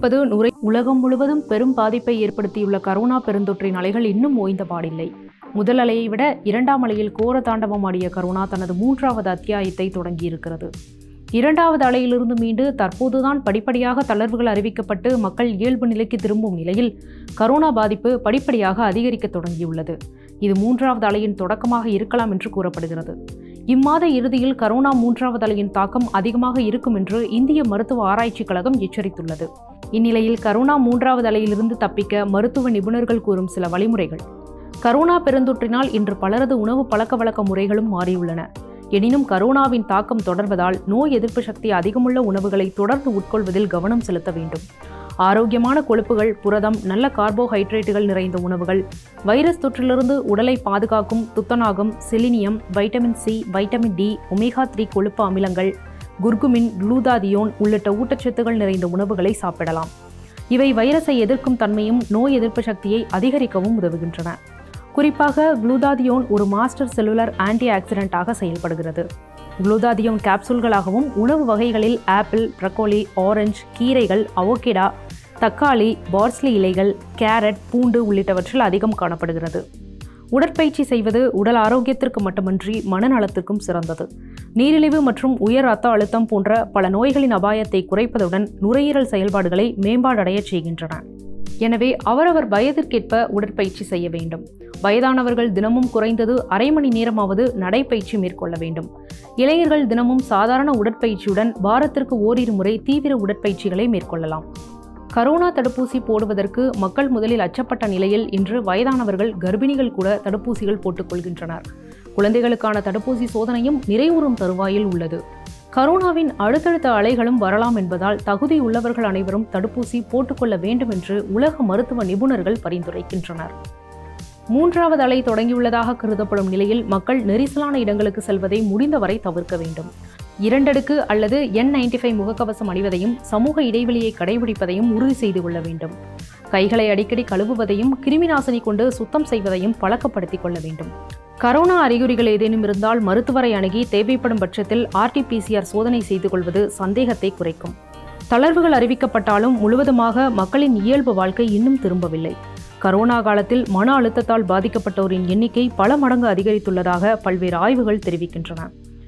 புகைப்பிடிப்பது நுரை உலகம் முழுவதும் பெரும் பாதிப்பை ஏற்படுத்தியுள்ள கரோனா பெருந்தொற்றின் அலைகள் இன்னும் ஓய்ந்த பாடில்லை முதல் அலையை விட இரண்டாம் அலையில் கோர தாண்டவமாடிய கரோனா தனது மூன்றாவது அத்தியாயத்தை தொடங்கியிருக்கிறது இரண்டாவது அலையிலிருந்து மீண்டு தற்போதுதான் படிப்படியாக தளர்வுகள் அறிவிக்கப்பட்டு மக்கள் இயல்பு நிலைக்கு திரும்பும் நிலையில் கரோனா பாதிப்பு படிப்படியாக அதிகரிக்க தொடங்கியுள்ளது இது மூன்றாவது அலையின் தொடக்கமாக இருக்கலாம் என்று கூறப்படுகிறது இம்மாத இறுதியில் கரோனா மூன்றாவது அலையின் தாக்கம் அதிகமாக இருக்கும் என்று இந்திய மருத்துவ ஆராய்ச்சிக் கழகம் எச்சரித்துள்ளது இந்நிலையில் கரோனா மூன்றாவது அலையிலிருந்து தப்பிக்க மருத்துவ நிபுணர்கள் கூறும் சில வழிமுறைகள் கரோனா பெருந்தொற்றினால் இன்று பலரது உணவு பழக்க வழக்க முறைகளும் மாறியுள்ளன எனினும் கரோனாவின் தாக்கம் தொடர்வதால் நோய் எதிர்ப்பு சக்தி அதிகமுள்ள உணவுகளை தொடர்ந்து உட்கொள்வதில் கவனம் செலுத்த வேண்டும் ஆரோக்கியமான கொழுப்புகள் புரதம் நல்ல கார்போஹைட்ரேட்டுகள் நிறைந்த உணவுகள் வைரஸ் தொற்றிலிருந்து உடலை பாதுகாக்கும் துத்தநாகம் selenium vitamin C vitamin D omega three கொழுப்பு அமிலங்கள் குர்குமின் குளூதாதியோன் உள்ளிட்ட ஊட்டச்சத்துகள் நிறைந்த உணவுகளை சாப்பிடலாம் இவை வைரஸை எதிர்க்கும் தன்மையும் நோய் எதிர்ப்பு சக்தியை அதிகரிக்கவும் உதவுகின்றன குறிப்பாக குளூதாதியோன் ஒரு மாஸ்டர் செல்லுலர் ஆன்டி ஆக்சிடென்ட்டாக செயல்படுகிறது குளூதாதியோன் கேப்சூல்களாகவும் உணவு வகைகளில் ஆப்பிள் ப்ரக்கோலி ஆரஞ்சு கீரைகள் அவோகேடா தக்காளி பார்ஸ்லி இலைகள் கேரட் பூண்டு உள்ளிட்டவற்றில் அதிகம் காணப்படுகிறது உடற்பயிற்சி செய்வது உடல் ஆரோக்கியத்திற்கு மட்டுமின்றி மனநலத்திற்கும் சிறந்தது நீரிழிவு மற்றும் உயர் ரத்த அழுத்தம் போன்ற பல நோய்களின் அபாயத்தை குறைப்பதுடன் நுரையீரல் செயல்பாடுகளை மேம்பாடடையச் செய்கின்றன எனவே அவரவர் வயதிற்கேற்ப உடற்பயிற்சி செய்ய வேண்டும் வயதானவர்கள் தினமும் குறைந்தது அரை மணி நேரமாவது நடைப்பயிற்சி மேற்கொள்ள வேண்டும் இளைஞர்கள் தினமும் சாதாரண உடற்பயிற்சியுடன் வாரத்திற்கு ஓரிரு முறை தீவிர உடற்பயிற்சிகளை மேற்கொள்ளலாம் கரோனா தடுப்பூசி போடுவதற்கு மக்கள் முதலில் அச்சப்பட்ட நிலையில் இன்று வயதானவர்கள் கர்ப்பிணிகள் கூட தடுப்பூசிகள் போட்டுக்கொள்கின்றனர் குழந்தைகளுக்கான தடுப்பூசி சோதனையும் நிறைவுறும் தருவாயில் உள்ளது கரோனாவின் அடுத்தடுத்த அலைகளும் வரலாம் என்பதால் தகுதியுள்ளவர்கள் அனைவரும் தடுப்பூசி போட்டுக்கொள்ள வேண்டும் என்று உலக மருத்துவ நிபுணர்கள் பரிந்துரைக்கின்றனர் மூன்றாவது அலை தொடங்கியுள்ளதாக கருதப்படும் நிலையில் மக்கள் நெரிசலான இடங்களுக்கு செல்வதை முடிந்தவரை தவிர்க்க வேண்டும் இரண்டடுக்கு அல்லது என் நைன்டி ஃபைவ் முகக்கவசம் அணிவதையும் சமூக இடைவெளியை கடைபிடிப்பதையும் உறுதி செய்து கொள்ள வேண்டும் கைகளை அடிக்கடி கழுவுவதையும் கிருமிநாசினி கொண்டு சுத்தம் செய்வதையும் பழக்கப்படுத்திக் கொள்ள வேண்டும் கரோனா அறிகுறிகள் ஏதேனும் இருந்தால் மருத்துவரை அணுகி தேவைப்படும் பட்சத்தில் ஆர்டிபிசிஆர் சோதனை செய்து கொள்வது சந்தேகத்தை குறைக்கும் தளர்வுகள் அறிவிக்கப்பட்டாலும் முழுவதுமாக மக்களின் இயல்பு வாழ்க்கை இன்னும் திரும்பவில்லை கரோனா காலத்தில் மன அழுத்தத்தால் பாதிக்கப்பட்டோரின் எண்ணிக்கை பல மடங்கு அதிகரித்துள்ளதாக பல்வேறு ஆய்வுகள் தெரிவிக்கின்றன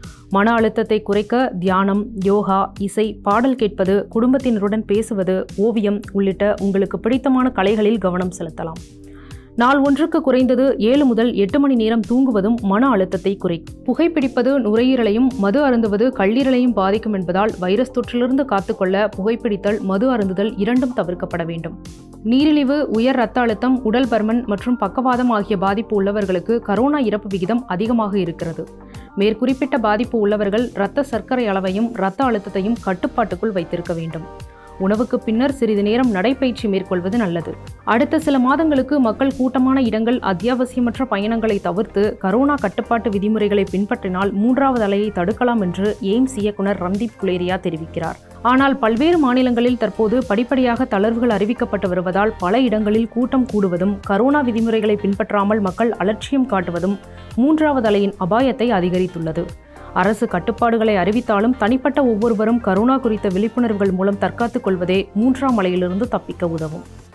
மன அழுத்தத்தை குறைக்க தியானம் யோகா இசை பாடல் கேட்பது குடும்பத்தினருடன் பேசுவது ஓவியம் உள்ளிட்ட உங்களுக்கு பிடித்தமான கலைகளில் கவனம் செலுத்தலாம் நாள் ஒன்றுக்கு குறைந்தது ஏழு முதல் எட்டு மணி நேரம் தூங்குவதும் மன அழுத்தத்தை குறைக்கும் புகைப்பிடிப்பது நுரையீரலையும் மது அருந்துவது கல்லீரலையும் பாதிக்கும் என்பதால் வைரஸ் தொற்றிலிருந்து காத்துக்கொள்ள புகைப்பிடித்தல் மது அருந்துதல் இரண்டும் தவிர்க்கப்பட வேண்டும் நீரிழிவு உயர் ரத்த அழுத்தம் உடல் பருமன் மற்றும் பக்கவாதம் ஆகிய பாதிப்பு உள்ளவர்களுக்கு கரோனா இறப்பு விகிதம் அதிகமாக இருக்கிறது மேற்குறிப்பிட்ட பாதிப்பு உள்ளவர்கள் இரத்த சர்க்கரை அளவையும் இரத்த அழுத்தத்தையும் கட்டுப்பாட்டுக்குள் வைத்திருக்க வேண்டும் உணவுக்கு பின்னர் சிறிது நேரம் நடைப்பயிற்சி மேற்கொள்வது நல்லது அடுத்த சில மாதங்களுக்கு மக்கள் கூட்டமான இடங்கள் அத்தியாவசியமற்ற பயணங்களை தவிர்த்து கரோனா கட்டுப்பாட்டு விதிமுறைகளை பின்பற்றினால் மூன்றாவது அலையை தடுக்கலாம் என்று எய்ம்ஸ் இயக்குனர் ரம்தீப் குலேரியா தெரிவிக்கிறார் ஆனால் பல்வேறு மாநிலங்களில் தற்போது படிப்படியாக தளர்வுகள் அறிவிக்கப்பட்டு வருவதால் பல இடங்களில் கூட்டம் கூடுவதும் கரோனா விதிமுறைகளை பின்பற்றாமல் மக்கள் அலட்சியம் காட்டுவதும் மூன்றாவது அலையின் அபாயத்தை அதிகரித்துள்ளது அரசு கட்டுப்பாடுகளை அறிவித்தாலும் தனிப்பட்ட ஒவ்வொருவரும் கரோனா குறித்த விழிப்புணர்வுகள் மூலம் தற்காத்துக் கொள்வதே மூன்றாம் அலையிலிருந்து தப்பிக்க உதவும்